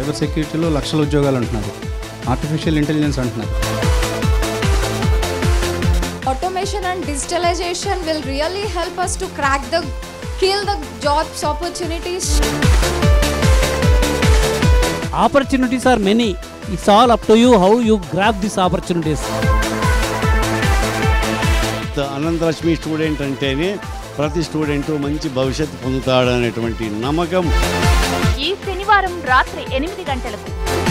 Cyber సెక్యూరిటీలో లక్షల ఉద్యోగాలు అంటున్నారు ఆర్టిఫిషియల్ ఇంటెలిజెన్స్ అంటున్నారు Automation and digitalization will really help us to crack the kill the jobs opportunities. Opportunities are many it's all up to you how you grab this opportunities Ananthalakshmi student అంటేనే ప్రతి student మంచి భవిష్యత్తు పొందుతాడనేటువంటి నమ్మకం ఈ శనివారం రాత్రి ఎనిమిది గంటలకు